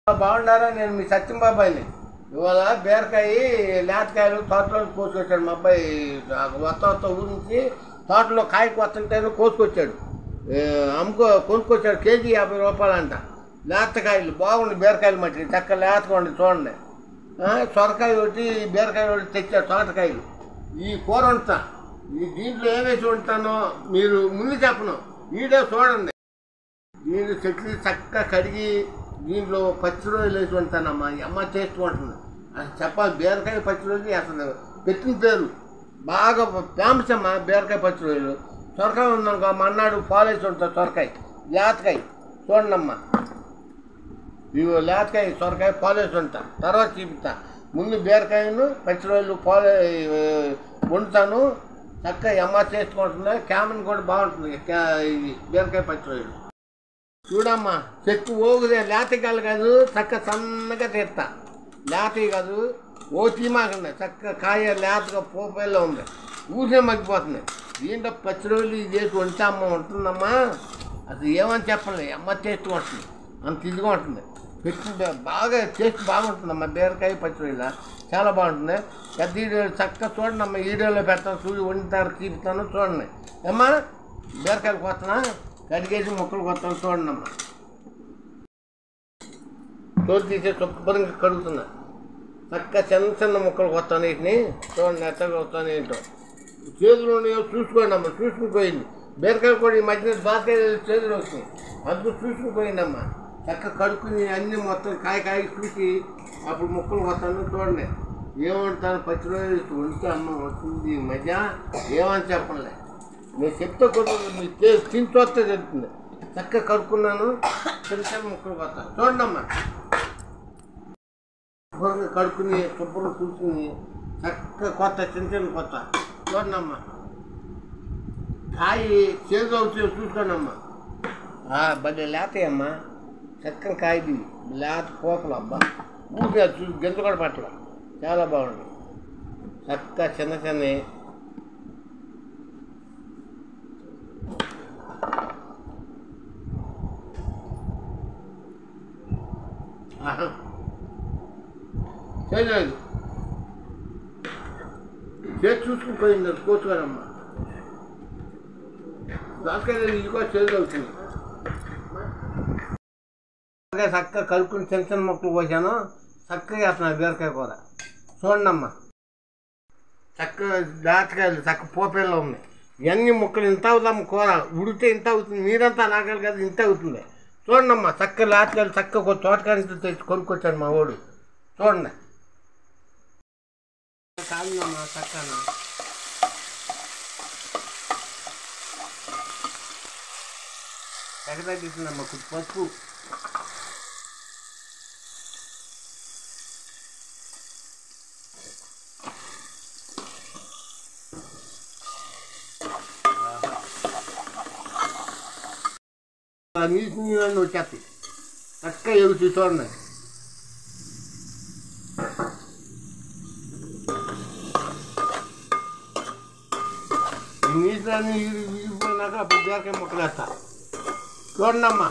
బాగుండారా నేను మీ సత్యం బాబాయిని ఇవాళ బీరకాయ లేతకాయలు తోటలో కోసుకొచ్చాడు మా అబ్బాయి నాకు వస్తా వస్తా ఊరి నుంచి తోటలో కాయకు వస్తుంటే కోసుకొచ్చాడు ఏ, అమ్ముకో కొనుక్కొచ్చాడు కేజీ యాభై రూపాయలంట లేతకాయలు బాగుంది బీరకాయలు మట్టి చక్క లేతగా ఉండి చూడండి ఆ, సొరకాయ ఒకటి బీరకాయ ఒకటి తెచ్చాడు తోటకాయలు ఈ కూర వండుతా ఈ దీంట్లో ఏమేసి ఉంటానో మీరు ముందు చెప్పను వీడియో చూడండి దీన్ని చెట్లు చక్కగా కడిగి దీంట్లో పచ్చి రోజులు వేసి ఉంటానమ్మా ఈ అమ్మ టేస్ట్ ఉంటుంది అసలు చెప్పాలి బీరకాయ పచ్చి రోజు అసలు పెట్టిన పేరు బాగా ఫేమస్ అమ్మా బీరకాయ పచ్చి రోజులు సొరకాయ ఉందనుకో మన్నాడు పాలేసి ఉంటుంది సొరకాయ లేతకాయ చూడండి అమ్మా ఇవి లేతకాయ సొరకాయ పాలేసి ఉంటా తర్వాత చూపిస్తా ముందు బీరకాయను పచ్చి రోజులు పాలే వండుతాను చక్కగా అమ్మ చేసుకుంటుంది క్యామెన్ కూడా బాగుంటుంది క్యా- ఇది బీరకాయ పచ్చి రోజులు చూడమ్మా చెట్టు ఓగుదే లేతకాయలు కాదు చక్క సన్నగా తీస్తా లేతవి కాదు ఓ తీమాకండి చక్క కాయ లేతగా పోపేలో ఉంది ఊరినే మగ్గిపోతుంది దీంట్లో పచ్చి రోజులు ఇది చేసి వంటే అమ్మ ఉంటుందమ్మా అది ఏమని చెప్పలే అమ్మ టేస్ట్ ఉంటుంది అంత ఇదిగా ఉంటుంది పెట్టిన బాగా టేస్ట్ బాగుంటుందమ్మా బీరకాయ పచ్చి రోజుల చాలా బాగుంటుంది పెద్ద వీడియో చక్కగా చూడండి అమ్మ వీడియోలో పెడతాను చూసి వండుతారు తీపుతాను చూడండి అమ్మా బీరకాయలు కొత్తనా కడిగేసి ముక్కలు కొత్తాను చూడండి అమ్మ తోలు తీసే శుభ్రంగా కడుగుతున్నా చక్కగా చిన్న చిన్న ముక్కలు కొత్తాను వీటిని చూడండి ఎత్తగా వస్తాను ఏంటో చేతులు ఉన్నాయో చూసుకోండి అమ్మ చూసుకుని పోయింది బీరకాయలు కూడా ఈ మధ్యన బాకాయ చేతులు వస్తున్నాయి అందుకు చూసుకుని పోయిందమ్మా చక్కగా కడుక్కుని అన్ని మొత్తం కాయ కాయ చూసి అప్పుడు ముక్కలు కొత్తాను చూడండి ఏమంటాను పచ్చి రోజులు వండితే అమ్మ వస్తుంది ఈ మధ్య ఏమని చెప్పలే నేను చెప్తే కుదరదు మీ తిని చూస్తే తెలుస్తుంది చక్కగా కడుక్కున్నాను చిన్న చిన్న ముక్కలు కొత్త చూడండి అమ్మా శుభ్రంగా కడుక్కుని శుభ్రంగా చూసుకుని చక్కగా కొత్త చిన్న చిన్న కొత్త చూడండి అమ్మా కాయ చేదు అవుతుంది చూసుకోండి అమ్మా భలే లేతాయమ్మా చక్కని కాయది లేత పోకలు అబ్బా ఊరికే చూసి గింజ కూడా పట్టల చాలా బాగుంది చక్కగా చిన్న చిన్నవి ఆహా. చేయలేదు చేతి చూసుకుని పోయింది అది కోసుకోనమ్మా దానికైనా ఇది కూడా చేదు అవుతుంది చక్కగా కలుపుకుని చిన్న చిన్న మొక్కలు పోసాను చక్కగా వేస్తున్నాను బీరకాయ కూర చూడండి అమ్మా చక్కగా దాటకాయలు చక్క పోపేళ్ళు ఉన్నాయి ఇవన్నీ ముక్కలు ఇంత అవుతాము కూర ఉడితే ఇంత అవుతుంది మీరంతా నాకాలి కదా ఇంత అవుతుంది చూడండి అమ్మా చక్క లాటకాయలు చక్క ఒక తోటకాయలు తెచ్చి కొనుక్కొచ్చాడు మా వాడు చూడండి కాదమ్మా చక్కన ఎక్కడ తగ్గిస్తుందమ్మా కొంచెం పసుపు నీటి నీళ్ళని వచ్చేస్తాయి చక్కగా ఎగుతూ చూడండి ఈ నీటిని విరిగిపోయినాక అప్పుడు బీరకాయ ముక్కలు వేస్తా చూడండి అమ్మా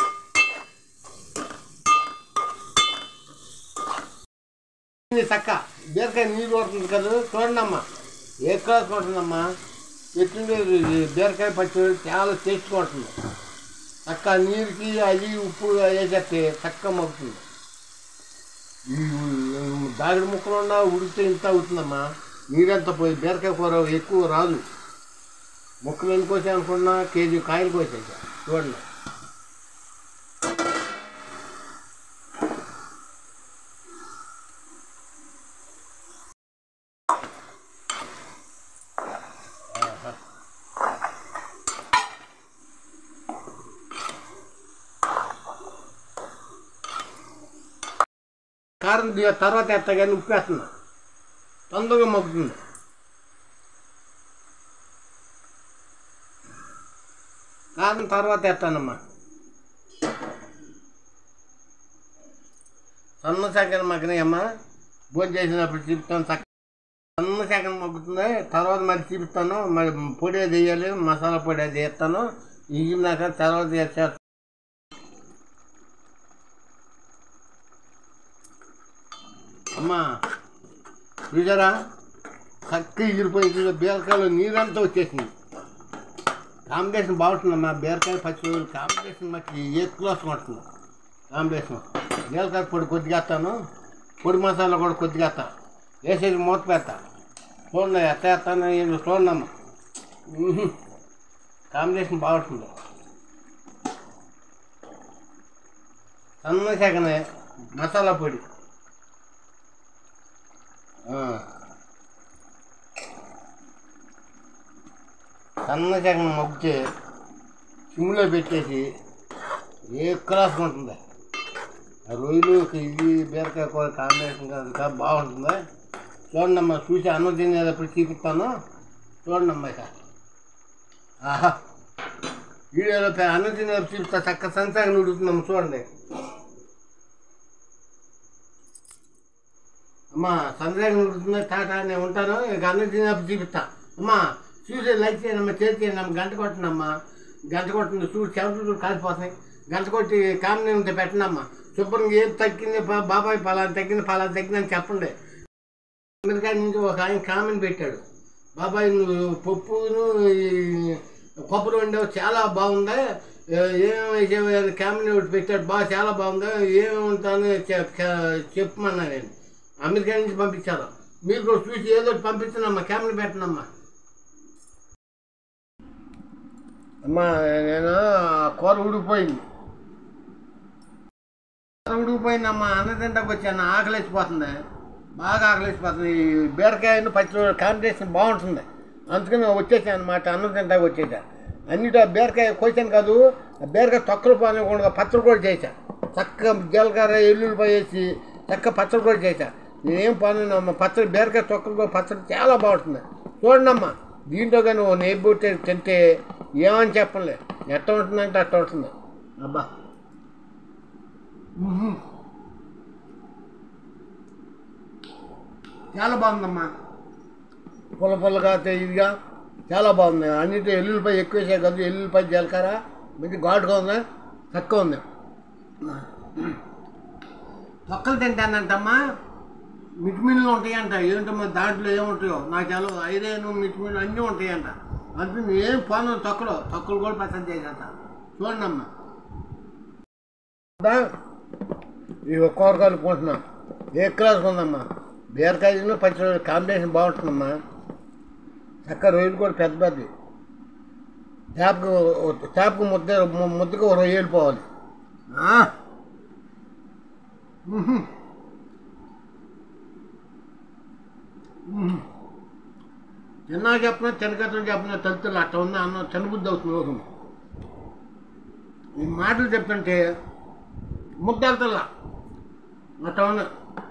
ఇది చక్క బీరకాయ నీళ్ళు పడుతుంది కదా చూడండి అమ్మా ఏ క్లాస్ ఉంటుందమ్మా ఎట్లుండే బీరకాయ పచ్చి చాలా టేస్ట్గా ఉంటుంది చక్క నీరుకి అది ఉప్పు వేసేస్తే చక్క మగ్గుతుంది ఈ దాగిడి ముక్కలు ఉన్నా ఉడికితే ఇంత అవుతుందమ్మా నీరంతా పోయి బీరకాయ కూర ఎక్కువ రాదు ముక్కలు ఎన్ని కోసా అనుకున్నా కేజీ కాయలు కోసేసా చూడండి కారం ది- తర్వాత ఎత్తా కానీ ఉప్పు వేస్తున్నా తొందరగా మగ్గుతుంది కారం తర్వాత ఎత్తానమ్మా సన్న శాఖను మగ్గనయ్యమ్మా భోజనం చేసినప్పుడు చూపుతాను చక్క సన్న శాఖను మగ్గుతుంది తర్వాత మరి చూపిస్తాను మరి పొడి అది వేయాలి మసాలా పొడి అది వేస్తాను ఇగినాక తర్వాత చేస్తాను అమ్మా చూసారా చక్కగా ఎగిరిపోయి బీరకాయలు నీరంతా వచ్చేసింది కాంబినేషన్ బాగుంటుందమ్మా బీరకాయ పచ్చి కాంబినేషన్ మట్టి ఏ క్లాస్ పడుతుంది కాంబినేషన్ బీరకాయ పొడి కొద్దిగా వేస్తాను పొడి మసాలా కూడా కొద్దిగా వేస్తా వేసేది మూత పెడతా చూడండి ఎట్ట వేస్తాను ఏంటో చూడండమ్మా ఉహు. కాంబినేషన్ బాగుంటుంది సన్న సెగనే మసాలా పొడి ఆ. సన్న సెగన మొగ్గితే సిమ్లో పెట్టేసి ఏ క్లాస్ ఉంటుంది ఆ రొయ్యలు ఇది బీరకాయ కూర కాంబినేషన్ కనుక బాగుంటుంది చూడండి అమ్మా చూసి అన్నం తినేటప్పుడు చూపిస్తాను చూడండి అమ్మా ఇక ఆహా వీడియోలో పె- అన్నం తినేటప్పుడు చూపిస్తా చక్క సంచారం ఉడుకుతుందమ్మా చూడండి అమ్మా సందేహం ఉడుకుతుంది టాటా నేను ఉంటాను ఇక అన్నం తినేటప్పుడు చూపిస్తా అమ్మా చూసి లైక్ చేయండి అమ్మా చేతి చేయండి అమ్మ గంట కొట్టండి అమ్మా గంట కొట్టింది చూసి చెమటలు చూసి కాలిపోతున్నాయి గంట కొట్టి కామని ఉంటే పెట్టండి అమ్మా శుభ్రంగా ఏం తగ్గింది బా- బాబాయ్ పలానా తగ్గింది పలానా తగ్గిందని చెప్పండి అమెరికా నుంచి ఒక ఆయన కామెంట్ పెట్టాడు బాబాయ్ నువ్వు పప్పును ఈ కొబ్బరి వండావు చాలా బాగుందా ఏమేమి కామెంట్ ఒకటి పెట్టాడు బాగా చాలా బాగుందా ఏమేమి ఉంటాను చెప్పమన్నా నేను అమెరికా నుంచి పంపించారు మీరు కూడా చూసి ఏదో ఒకటి పంపించనమ్మా కామెంట్ పెట్టనమ్మా అమ్మా నేను ఆ కూర ఉడికిపోయింది కూర ఉడికిపోయిందమ్మా అన్న తింటాకు వచ్చాను ఆకలేసిపోతుంది బాగా ఆకలేసిపోతుంది ఈ బీరకాయను పచ్చి కాంబినేషన్ బాగుంటుంది అందుకని వచ్చేసాను అనమాట అన్నం తింటాకు వచ్చేసా అన్నిటి ఆ బీరకాయ కోసాను కాదు ఆ బీరకాయ తొక్కలు పోనకుండా పచ్చడి కూడా చేశా చక్కగా జీలకర్ర ఎల్లుల్లిపాయ వేసి చక్కగా పచ్చడి కూడా చేశా నేనేం పనున్నమ్మా పచ్చడి బీరకాయ తొక్కలు కూడా పచ్చడి చాలా బాగుంటుంది చూడండమ్మా దీంట్లో కానీ ఓ నెయ్యి బొట్టే తింటే ఏమని చెప్పలే ఎట్ట ఉంటుందంటే అట్ట ఉంటుంది అబ్బా ఉహు. చాలా బాగుందమ్మా పుల్ల పుల్లగా ఇదిగా చాలా బాగుంది అన్నిటి ఎల్లుల్లిపాయ ఎక్కువ వేసే కదా ఎల్లుల్లిపాయ జీలకర్ర మంచి ఘాటుగా ఉంది తక్కువ ఉంది తొక్కలు తింటానంటమ్మా మిట్మిన్లు ఉంటాయంట ఏంటమ్మా దాంట్లో ఏముంటాయో నాకు చాలా ఐరేను మిట్మిన్లు అన్నీ ఉంటాయంట అందుకని ఏం పోను తొక్కలు తొక్కలు కూడా పచ్చడి చేసేట చూడండి అమ్మా ఈ కూరగాయలు కొంటున్నాం ఏ క్లాస్ ఉందమ్మా బీరకాయలు పచ్చడి కాంబినేషన్ బాగుంటుందమ్మా చక్క రొయ్యలు కూడా పెద్ద పెద్దవి చేపకు చేపకు ముద్ద ము- ముద్దకు ఒక రొయ్యలు పోవాలి ఆ. ఉహు. ఉహు. తిన్నా చెప్పినా తినకట్టని చెప్పినా తలుతులు అట్ట ఉంది అన్న తినబుద్ధి అవుతుంది లోకం ఈ మాటలు చెప్తుంటే ముద్దలుతల్లా అట్ట ఉంది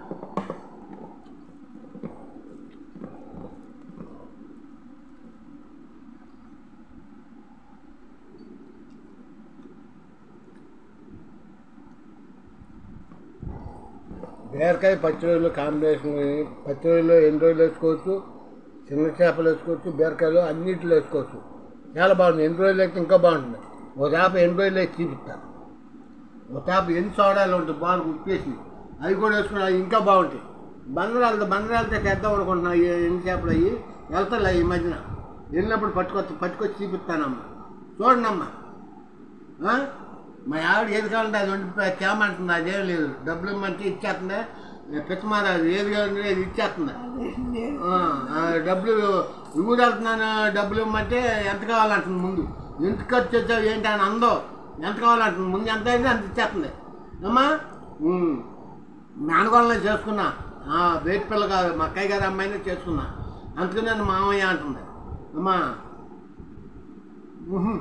బీరకాయ పచ్చిరొయ్యలు కాంబినేషన్ పచ్చిరొయ్యలు ఎన్ని రోజులు వేసుకోవచ్చు చిన్న చేపలు వేసుకోవచ్చు బీరకాయలు అన్నింటిలో వేసుకోవచ్చు చాలా బాగుంది ఎన్ని రోజులు అయితే ఇంకా బాగుంటుంది ఒక చేప ఎన్ని రోజులు వేసి చూపిస్తాను ఒక చేప ఎన్ని సోడాలు ఉంటాయి బాగా ఉప్పేసి అవి కూడా వేసుకుని అవి ఇంకా బాగుంటాయి బందరాలతో బందరాలతో చేద్దాం అనుకుంటున్నా ఈ ఎన్ని చేపలు అవి వెళ్తాయి ఈ మధ్యన వెళ్ళినప్పుడు పట్టుకొచ్చి పట్టుకొచ్చి చూపిస్తానమ్మా చూడండి అమ్మా ఆ? మా ఆవిడ ఏది కావాలంటే అది వండి తేమంటుంది అదేం లేదు డబ్బులు ఇమ్మంటే ఇచ్చేస్తుంది పిచ్చమార ఏది కావాలంటే అది ఇచ్చేస్తుంది ఆ, ఆ, డబ్బులు ఊరు వెళ్తున్నాను డబ్బులు ఇమ్మంటే ఎంత కావాలంటుంది ముందు ఎంత ఖర్చు వచ్చావు ఏంటి అని అందో ఎంత కావాలంటుంది ముందు ఎంత అయింది అంత ఇచ్చేస్తుంది అమ్మా ఉమ్. మేనగోళ్ళనే చేసుకున్నా ఆ, బయట పిల్ల కాదు మా అక్కయ్య గారి అమ్మాయినే చేసుకున్నా అందుకని నన్ను మామయ్య అంటుంది అమ్మా ఉహు.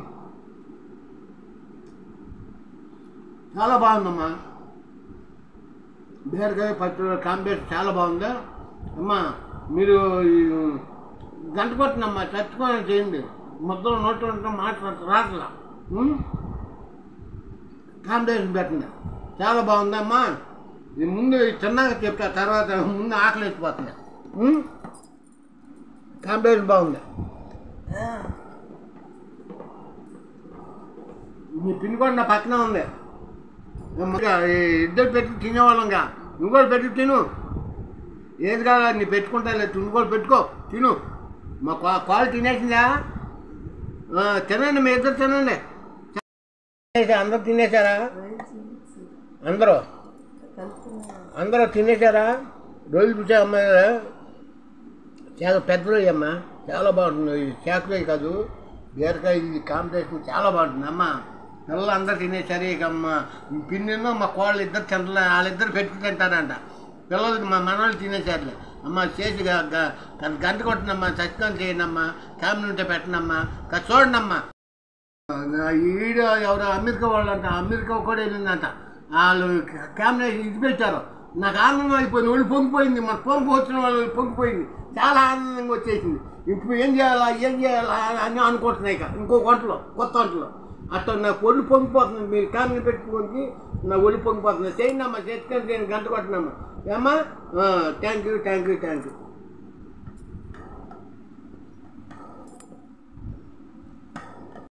చాలా బాగుందమ్మా బీరకాయ పచ్చడి కాంబినేషన్ చాలా బాగుంది అమ్మా మీరు ఈ గంట కొట్టినమ్మా చచ్చుకొని చేయండి ముద్దలు నోట్లు ఉంటే మాట రాట్లా ఉం? కాంబినేషన్ పెట్టండి చాలా బాగుందమ్మా ఇది ముందు తిన్నాక చెప్తా తర్వాత ముందు ఆకలి వేసిపోతుంది ఉం? కాంబినేషన్ బాగుంది మీ పిన్ కూడా నా పక్కన ఉంది ఇంకా ఈ ఇద్దరు పెట్టి తినేవాళ్ళంగా నువ్వు కూడా పెట్టి తిను ఏది కావాలి నీ పెట్టుకుంటా లేదు తుండు కూడా పెట్టుకో తిను మా కా- కాలు తినేసిందా ఆ, తినండి మీ ఇద్దరు తినండి తినేసా అందరూ తినేశారా అందరూ అందరూ తినేశారా రోజులు చూసా అమ్మాయి చాలా పెద్ద రొయ్య అమ్మ చాలా బాగుంటుంది ఇది చాకురొయ్య కాదు బీరకాయ ఇది కాంబినేషన్ చాలా బాగుంటుంది అమ్మ పిల్లలు అందరూ తినేసరి ఇక అమ్మ పిన్నిను మా కోళ్ళు ఇద్దరు తింటలే వాళ్ళిద్దరు పెట్టుకు తింటారంట పిల్లలు మా మనవాళ్ళు తినేసారులే అమ్మ చేసి గ- గ- గ- గంట కొట్టినమ్మా సత్యం చేయండి అమ్మా కామిని ఉంటే పెట్టనమ్మా కాస్త చూడండి అమ్మా ఈడ ఎవరో అమెరికా వాళ్ళు అంట అమెరికా కూడా వెళ్ళిందంట వాళ్ళు కెమెరా ఇది పెట్టారు నాకు ఆనందం అయిపోయింది ఒళ్ళు పొంగిపోయింది మన పొంగు వచ్చిన వాళ్ళు పొంగిపోయింది చాలా ఆనందంగా వచ్చేసింది ఇప్పుడు ఏం చేయాలా ఏం చేయాలా అని అనుకుంటున్నాయి ఇక ఇంకో వంటలో కొత్త వంటలో అట్లా నాకు ఒళ్ళు పొంగిపోతుంది మీరు కెమెరా పెట్టుకోనికి నా ఒళ్ళు పొంగిపోతుంది చేయండి అమ్మా చేతికి నేను గంట కొట్టినమ్మా ఏమ్మా thank you thank you thank you